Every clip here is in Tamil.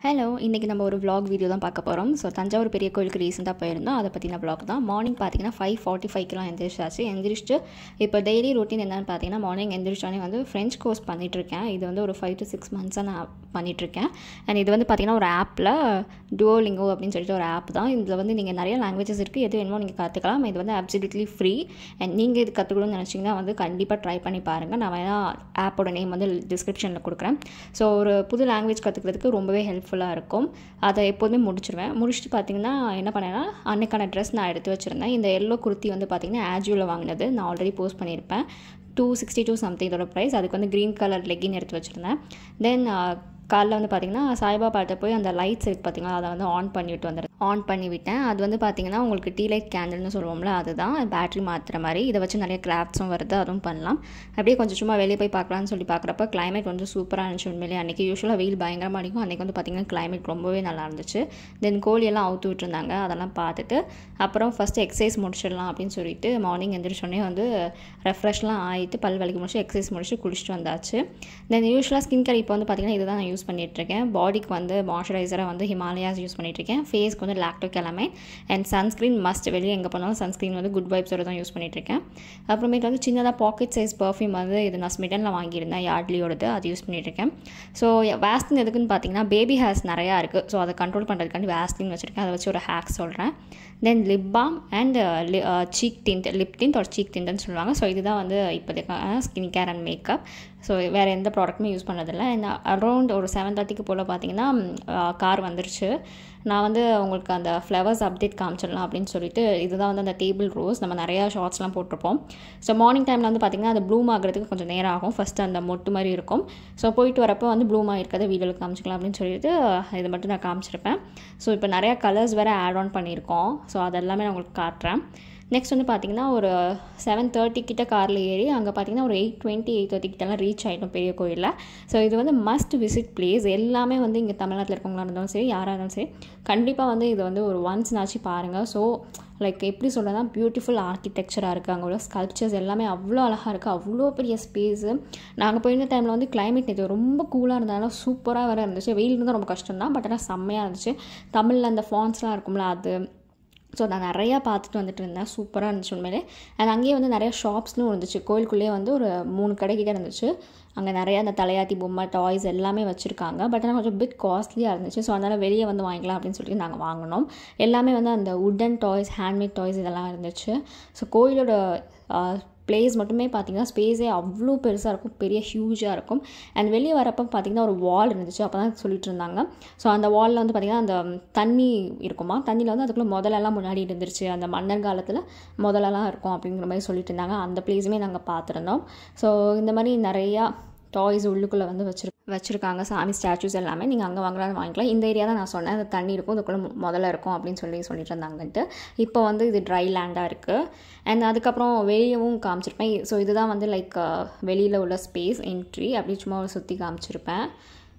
ஹலோ இன்றைக்கி நம்ம ஒரு vlog வீடியோ தான் பார்க்க போகிறோம் ஸோ தஞ்சாவூர் பெரிய கோயிலுக்கு ரீசெண்டாக போயிருந்தோம் அதை பற்றின vlog தான் மார்னிங் பார்த்தீங்கன்னா ஃபைவ் ஃபார்ட்டி ஃபைவ்க்கெலாம் எந்திரிச்சாச்சு எந்திரிச்சிட்டு இப்போ டெய்லி ரொட்டீன் என்னென்னு பார்த்தீங்கன்னா மார்னிங் எந்திரிச்சோடனே வந்து ஃப்ரெஞ்ச் கோர்ஸ் பண்ணிகிட்ருக்கேன் இது வந்து ஒரு ஃபைவ் டு சிக்ஸ் மந்த்ஸாக நான் பண்ணிகிட்ருக்கேன் அண்ட் இது வந்து பார்த்தீங்கன்னா ஒரு ஆப்பில் டுவோலிங்கோ அப்படின்னு சொல்லிட்டு ஒரு ஆப் தான் இதில் வந்து நீங்கள் நிறைய லாங்குவேஜஸ் இருக்குது எது வேணுமோ நீங்கள் கற்றுக்கலாம் இது வந்து அப்சல்யூட்லி ஃப்ரீ அண்ட் நீங்கள் இது கற்றுக்கணும்னு நினச்சிங்கன்னா வந்து கண்டிப்பாக ட்ரை பண்ணி பாருங்கள் நான் வேணால் ஆப்போட நேம் வந்து டிஸ்கிரிப்ஷனில் கொடுக்குறேன் ஸோ ஒரு புது லாங்குவேஜ் கற்றுக்கிறதுக்கு ரொம்பவே ஹெல்ப்ஃபுல்லாக இருக்கும் அதை எப்போதுமே முடிச்சிருவேன் முடிச்சுட்டு பார்த்தீங்கன்னா என்ன பண்ணேன்னா அன்னைக்கான ட்ரெஸ் நான் எடுத்து வச்சுருந்தேன் இந்த எல்லோ குர்த்தி வந்து பார்த்தீங்கன்னா ஆஜியோவில் வாங்கினது நான் ஆல்ரெடி போஸ்ட் பண்ணியிருப்பேன் டூ சிக்ஸ்டி டூ சம்திங் இதோட ப்ரைஸ் அதுக்கு வந்து க்ரீன் கலர் லெக்கின் எடுத்து வச்சுருந்தேன் தென் காலைல வந்து பார்த்தீங்கன்னா சாய்பா பாட்ட போய் அந்த லைட்ஸ் இருக்குது பார்த்தீங்களா அதை வந்து ஆன் பண்ணிவிட்டு வந்துடுறேன் ஆன் பண்ணி விட்டேன் அது வந்து பார்த்தீங்கன்னா உங்களுக்கு டீ லைட் கேண்டில்னு சொல்லுவோம்ல அதுதான் பேட்டரி மாற்றுற மாதிரி இதை வச்சு நிறைய கிராஃப்ட்ஸும் வருது அதுவும் பண்ணலாம் அப்படியே கொஞ்சம் சும்மா வெளியே போய் பார்க்கலான்னு சொல்லி பார்க்குறப்ப கிளைமேட் வந்து சூப்பராக இருந்துச்சு உண்மையிலே அன்றைக்கி யூஸ்வலாக வெயில் பயங்கரமாக அடிக்கும் அன்றைக்கி வந்து பார்த்திங்கன்னா கிளைமேட் ரொம்பவே நல்லா இருந்துச்சு தென் கோழியெல்லாம் அவுத்து விட்டுருந்தாங்க அதெல்லாம் பார்த்துட்டு அப்புறம் ஃபஸ்ட்டு எக்ஸசைஸ் முடிச்சிடலாம் அப்படின்னு சொல்லிட்டு மார்னிங் எந்திரிச்சோடனே வந்து ரெஃப்ரெஷ்லாம் ஆகிட்டு பல் வலிக்கு முடிச்சு எக்ஸசைஸ் முடிச்சு குளிச்சுட்டு வந்தாச்சு தென் யூஸ்வலாக ஸ்கின் கேர் இப்போ வந்து பார்த்திங்கன்னா இதுதான் நான் யூஸ் பண்ணிகிட்ருக்கேன் பாடிக்கு வந்து மாய்ஸ்சரைசராக வந்து ஹிமாலயாஸ் யூஸ் பண்ணிகிட்ருக்கேன் ஃபேஸ்க்கு வந்து லாக்டோ எல்லாமே அண்ட் சன்ஸ்க்ரீன் மஸ்ட் வெளியே எங்கே போனாலும் சன்ஸ்க்ரீன் வந்து குட் வைப்ஸோட தான் யூஸ் பண்ணிகிட்ருக்கேன் அப்புறமேட்டு வந்து சின்னதாக பாக்கெட் சைஸ் பர்ஃப்யூம் வந்து இது நான் ஸ்மிட்டனில் வாங்கியிருந்தேன் யார்ட்லியோடது அது யூஸ் பண்ணிகிட்ருக்கேன் ஸோ வேஸ்டின் எதுக்குன்னு பார்த்தீங்கன்னா பேபி ஹேர்ஸ் நிறையா இருக்குது ஸோ அதை கண்ட்ரோல் பண்ணுறதுக்காண்டி வேஸ்டின் வச்சுருக்கேன் அதை வச்சு ஒரு ஹேக் சொல்கிறேன் then lip balm and cheek tint lip tint ஒரு சீக் டிண்ட்னு சொல்லுவாங்க ஸோ இதுதான் வந்து இப்போதைக்கு skin care and makeup so வேறு எந்த ப்ராடக்ட்டுமே யூஸ் பண்ணதில்லை அண்ட் அரௌண்ட் ஒரு செவன் தேர்ட்டிக்கு போல் பார்த்தீங்கன்னா கார் வந்துருச்சு நான் வந்து உங்களுக்கு அந்த ஃப்ளவர்ஸ் அப்டேட் காமிச்சிடலாம் அப்படின்னு சொல்லிட்டு இதுதான் வந்து அந்த டேபிள் ரோஸ் நம்ம நிறையா ஷார்ட்ஸ்லாம் போட்டிருப்போம் ஸோ மார்னிங் டைமில் வந்து பார்த்திங்கன்னா அது ப்ளூம் ஆகிறதுக்கு கொஞ்சம் நேரம் ஆகும் ஃபஸ்ட்டு அந்த மொட்டு மாதிரி இருக்கும் ஸோ போயிட்டு வரப்போ வந்து ப்ளூம் ஆகிருக்கிறத வீடியோவில் காமிச்சிக்கலாம் அப்படின்னு சொல்லிட்டு இது மட்டும் நான் காமிச்சிருப்பேன் ஸோ இப்போ நிறையா கலர்ஸ் வேறு ஆட் ஆன் பண்ணியிருக்கோம் ஸோ அதெல்லாமே நான் உங்களுக்கு காட்டுறேன் நெக்ஸ்ட் வந்து பார்த்திங்கன்னா ஒரு செவன் தேர்ட்டி கிட்ட காரில் ஏறி அங்கே பார்த்திங்கன்னா ஒரு எயிட் டுவெண்ட்டி எயிட் தேர்ட்டி கிட்டலாம் ரீச் ஆகிட்டோம் பெரிய கோயிலில் ஸோ இது வந்து மஸ்ட் விசிட் பிளேஸ் எல்லாமே வந்து இங்கே தமிழ்நாட்டில் இருக்கவங்களா இருந்தாலும் சரி யாராக இருந்தாலும் சரி கண்டிப்பாக வந்து இது வந்து ஒரு ஒன்ஸ்னாச்சு பாருங்கள் ஸோ லைக் எப்படி சொல்லனா பியூட்டிஃபுல் ஆர்கிடெக்சராக இருக்குது அங்கே உள்ள ஸ்கல்ப்சர்ஸ் எல்லாமே அவ்வளோ அழகாக இருக்குது அவ்வளோ பெரிய ஸ்பேஸு நாங்கள் போயிருந்த டைமில் வந்து கிளைமேட் இது ரொம்ப கூலாக இருந்தாலும் சூப்பராக வேறு இருந்துச்சு வெயில் இருந்தால் ரொம்ப கஷ்டம் தான் பட் ஆனால் செம்மையாக இருந்துச்சு தமிழில் அந்த ஃபான்ஸ்லாம் இருக்கும்ல அது ஸோ நான் நிறையா பார்த்துட்டு வந்துட்டு இருந்தேன் சூப்பராக இருந்துச்சு உண்மையிலே அண்ட் அங்கேயே வந்து நிறையா ஷாப்ஸ்னும் இருந்துச்சு கோயிலுக்குள்ளேயே வந்து ஒரு மூணு கடைக்கிட்ட இருந்துச்சு அங்கே நிறையா அந்த தலையாத்தி பொம்மை டாய்ஸ் எல்லாமே வச்சுருக்காங்க பட் ஆனால் கொஞ்சம் பிட் காஸ்ட்லியாக இருந்துச்சு ஸோ அதனால் வெளியே வந்து வாங்கிக்கலாம் அப்படின்னு சொல்லிட்டு நாங்கள் வாங்கினோம் எல்லாமே வந்து அந்த உட்டன் டாய்ஸ் ஹேண்ட்மேட் டாய்ஸ் இதெல்லாம் இருந்துச்சு ஸோ கோயிலோட பிளேஸ் மட்டுமே பார்த்திங்கன்னா ஸ்பேஸே அவ்வளோ பெருசாக இருக்கும் பெரிய ஹியூஜாக இருக்கும் அண்ட் வெளியே வரப்போ பார்த்திங்கன்னா ஒரு வால் இருந்துச்சு அப்போ தான் சொல்லிட்டு இருந்தாங்க ஸோ அந்த வாலில் வந்து பார்த்திங்கன்னா அந்த தண்ணி இருக்குமா தண்ணியில் வந்து அதுக்குள்ளே முதலெல்லாம் முன்னாடி இருந்துருச்சு அந்த மன்னர் காலத்தில் முதலெல்லாம் இருக்கும் அப்படிங்கிற மாதிரி சொல்லிட்டு இருந்தாங்க அந்த பிளேஸுமே நாங்கள் பார்த்துருந்தோம் ஸோ இந்த மாதிரி நிறையா டாய்ஸ் உள்ளுக்குள்ளே வந்து வச்சிரு வச்சுருக்காங்க சாமி ஸ்டாச்சூஸ் எல்லாமே நீங்கள் அங்கே வாங்கலாம்னு வாங்கிக்கலாம் இந்த ஏரியா தான் நான் சொன்னேன் அந்த தண்ணி இருக்கும் இதுக்குள்ளே முதல்ல இருக்கும் அப்படின்னு சொல்லி சொல்லிட்டு இருந்தாங்கன்ட்டு இப்போ வந்து இது ட்ரை லேண்டாக இருக்குது அண்ட் அதுக்கப்புறம் வெளியவும் காமிச்சிருப்பேன் ஸோ இதுதான் வந்து லைக் வெளியில் உள்ள ஸ்பேஸ் என்ட்ரி அப்படி சும்மா சுற்றி காமிச்சிருப்பேன்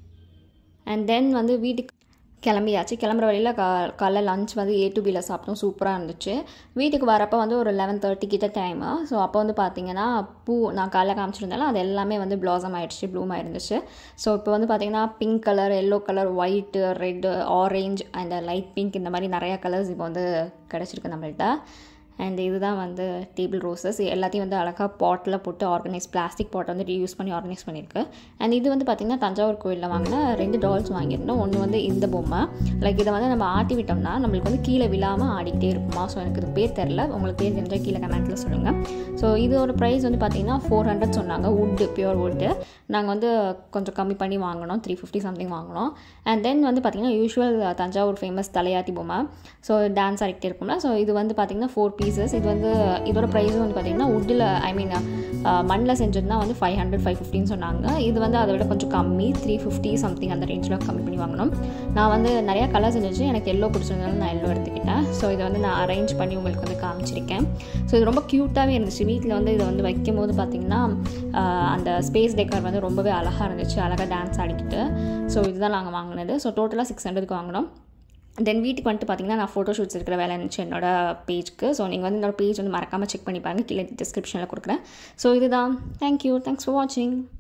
அண்ட் தென் வந்து வீட்டுக்கு கிளம்பியாச்சு கிளம்புற வழியில் கா காலைல லஞ்ச் வந்து ஏ டு பியில் சாப்பிட்டோம் சூப்பராக இருந்துச்சு வீட்டுக்கு வரப்போ வந்து ஒரு லெவன் தேர்ட்டி கிட்ட டைமு ஸோ அப்போ வந்து பார்த்தீங்கன்னா பூ நான் காலைல காமிச்சிருந்தாலும் அது எல்லாமே வந்து ப்ளாசம் ஆகிடுச்சு ப்ளூம் ஆயிருந்துச்சு ஸோ இப்போ வந்து பார்த்தீங்கன்னா pink colour yellow colour white red orange and light pink இந்த மாதிரி நிறையா கலர்ஸ் இப்போ வந்து கிடச்சிருக்கு நம்மள்கிட்ட அண்ட் இதுதான் வந்து டேபிள் ரோசஸ் எல்லாத்தையும் வந்து அழகாக பாட்டில் போட்டு ஆர்கனைஸ் பிளாஸ்டிக் பாட்டை வந்து ரீயூஸ் பண்ணி ஆர்கனைஸ் பண்ணியிருக்கு அண்ட் இது வந்து பார்த்திங்கன்னா தஞ்சாவூர் கோயிலில் வாங்கின ரெண்டு டால்ஸ் வாங்கியிருந்தோம் ஒன்று வந்து இந்த பொம்மை லைக் இதை வந்து நம்ம ஆட்டி விட்டோம்னா நம்மளுக்கு வந்து கீழே விழாமல் ஆடிக்கிட்டே இருக்குமா ஸோ எனக்கு இது பேர் தெரில உங்களுக்கு பேர் தெரிஞ்சால் கீழே கமெண்ட்டில் சொல்லுங்கள் ஸோ இதோட ப்ரைஸ் வந்து பார்த்திங்கன்னா ஃபோர் ஹண்ட்ரட் சொன்னாங்க வுட்டு பியூர் வுட்டு நாங்கள் வந்து கொஞ்சம் கம்மி பண்ணி வாங்கினோம் த்ரீ ஃபிஃப்டி சம்திங் வாங்கினோம் அண்ட் தென் வந்து பார்த்திங்கன்னா யூஸ்வல் தஞ்சாவூர் ஃபேமஸ் தலையாத்தி பொம்மை ஸோ டான்ஸ் ஆடிக்கிட்டே இருக்கும்ல ஸோ இது வந்து பார்த்திங்கன்னா ஃபோர் பீஸ் பீசஸ் இது வந்து இதோட ப்ரைஸும் வந்து பார்த்திங்கன்னா உட்டில் ஐ மீன் மண்ணில் செஞ்சதுனா வந்து ஃபைவ் ஹண்ட்ரட் ஃபைவ் ஃபிஃப்டின்னு சொன்னாங்க இது வந்து அதை விட கொஞ்சம் கம்மி த்ரீ ஃபிஃப்டி சம்திங் அந்த ரேஞ்சில் கம்மி பண்ணி வாங்கினோம் நான் வந்து நிறையா கலர்ஸ் இருந்துச்சு எனக்கு எல்லோ பிடிச்சிருந்தாலும் நான் எல்லோ எடுத்துக்கிட்டேன் ஸோ இதை வந்து நான் அரேஞ்ச் பண்ணி உங்களுக்கு வந்து காமிச்சிருக்கேன் ஸோ இது ரொம்ப க்யூட்டாகவே இருந்துச்சு வீட்டில் வந்து இதை வந்து வைக்கும் போது பார்த்திங்கன்னா அந்த ஸ்பேஸ் டெக்கர் வந்து ரொம்பவே அழகாக இருந்துச்சு அழகாக டான்ஸ் ஆடிக்கிட்டு ஸோ இதுதான் நாங்கள் வாங்கினது ஸோ டோட்டலாக சிக்ஸ் ஹண்ட்ரடுக்கு வாங்கினோம் தென் வீட்டுக்கு வந்துட்டு பார்த்தீங்கன்னா நான் ஃபோட்டோ ஷூட்ஸ் இருக்கிற வேலை இருந்துச்சு என்னோட பேஜ்க்கு ஸோ நீங்கள் வந்து என்னோட பேஜ் வந்து மறக்காமல் செக் பண்ணி பாருங்கள் கீழே டிஸ்கிரிப்ஷனில் கொடுக்குறேன் ஸோ இதுதான் தேங்க்யூ தேங்க்ஸ் ஃபார் வாட்சிங்